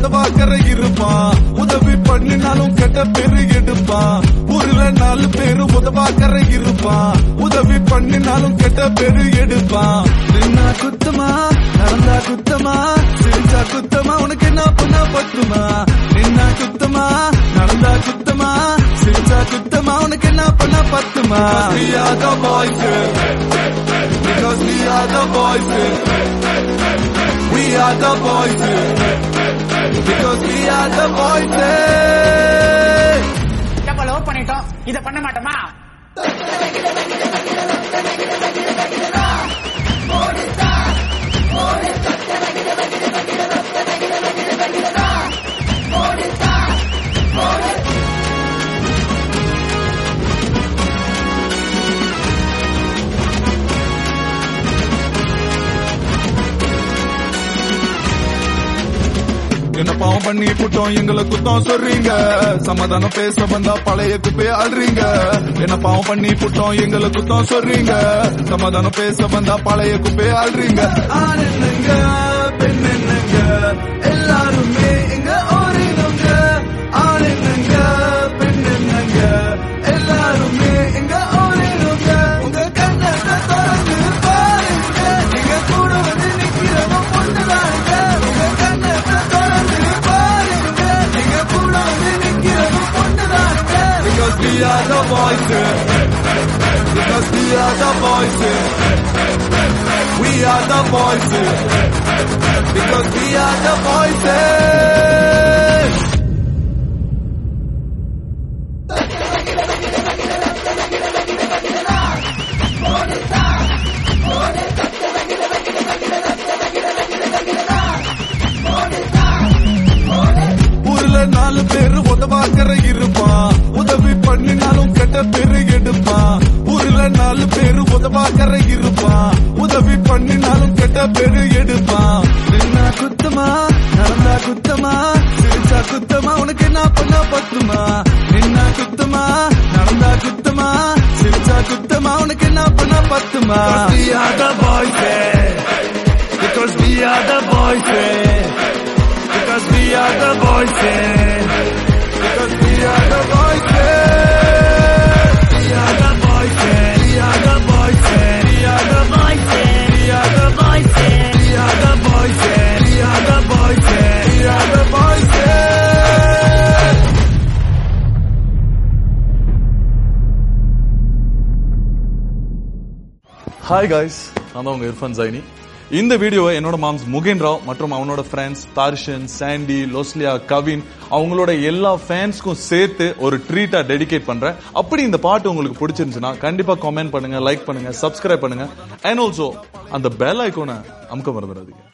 உதவாக்கற இருப்பான் உதவி பண்ணினாலும் கெட்ட பேரு எடுப்பான் ஊர்ல நாலு பேரு உதவாக்கற இருப்பான் உதவி பண்ணினாலும் கெட்ட பேரு எடுப்பான் நின்னா குத்தமா நடந்தா குத்தமா சிரிச்சா குத்தமா உனக்கு என்ன பண்ண பத்துமா நின்னா குத்தமா நடந்தா குத்தமா சிரிச்சா குத்தமா உனக்கு என்ன பண்ண பத்துமா We are the voices Because we are the voices We are the voices Because we are the voices நம்ம லவ் பண்ணிட்டோம் இத பண்ண மாட்டோமா என்ன பாவம் பண்ணி புட்டோம் எங்களை குத்தம் சொல்றீங்க சமாதானம் பேச வந்தா பழைய குப்பைய அல்றீங்க என்ன பாவம் பண்ணி புட்டோம் எங்களை குத்தம் சொல்றீங்க சமாதானம் பேச வந்தா பழைய குப்பைய அல்றீங்க ஆண் என்னங்க பெண் என்னங்க எல்லாருமே எங்க ஓரினங்க ஆண் என்னங்க பெண் என்னங்க எல்லாருமே எங்க ஓரினங்க உங்க கண்ணத்தை திறந்து பாருங்க நீங்க கூட வந்து நிக்கிறவங்க பொண்ணுதாங்க உங்க கண்ணத்தை திறந்து பாருங்க நீங்க கூட வந்து நிக்கிறவங்க பொண்ணுதாங்க Because we are the voices Because we are the voices We are the voices Because we are the voices ஊர்ல நாலு பேரு உதவாக்கற இருப்பான் உதவி பண்ணினாலும் கெட்ட பேரு எடுப்பான் ஊர்ல நாலு பேரு உதவாக்கற இருப்பான் உதவி பண்ணினாலும் கெட்ட பேரு எடுப்பான் நின்னா குத்தமா நடந்தா குத்தமா சிரிச்சா குத்தமா உனக்கு என்ன பண்ண பத்துமா நின்னா குத்தமா நடந்தா குத்தமா சிரிச்சா குத்தமா உனக்கு என்ன பண்ண பத்துமா We are the voices Because we are the voices Because we are the voices. Because we are the voices. We are the voices. We are the voices. We are the voices. We are the voices. We are the voices. We are the voices. We are the voices. Hi guys நான் தான் உங்க Irfan Zaini இந்த வீடியோவை என்னோட moms முகின் Rao மற்றும் அவனோட friends Tharshan Sandy Losliya Kavin அவங்களோட எல்லா ஃபேன்ஸ்க்கும் சேர்த்து ஒரு ட்ரீட்டா டெடிகேட் பண்றேன் அப்படி இந்த பாட்டு உங்களுக்கு பிடிச்சிருந்துச்சுன்னா கண்டிப்பா கமெண்ட் பண்ணுங்க லைக் பண்ணுங்க சப்ஸ்கிரைப் பண்ணுங்க அண்ட் ஆல்சோ அந்த பெல் ஐக்கோனை அமுக்க மறந்துடாதீங்க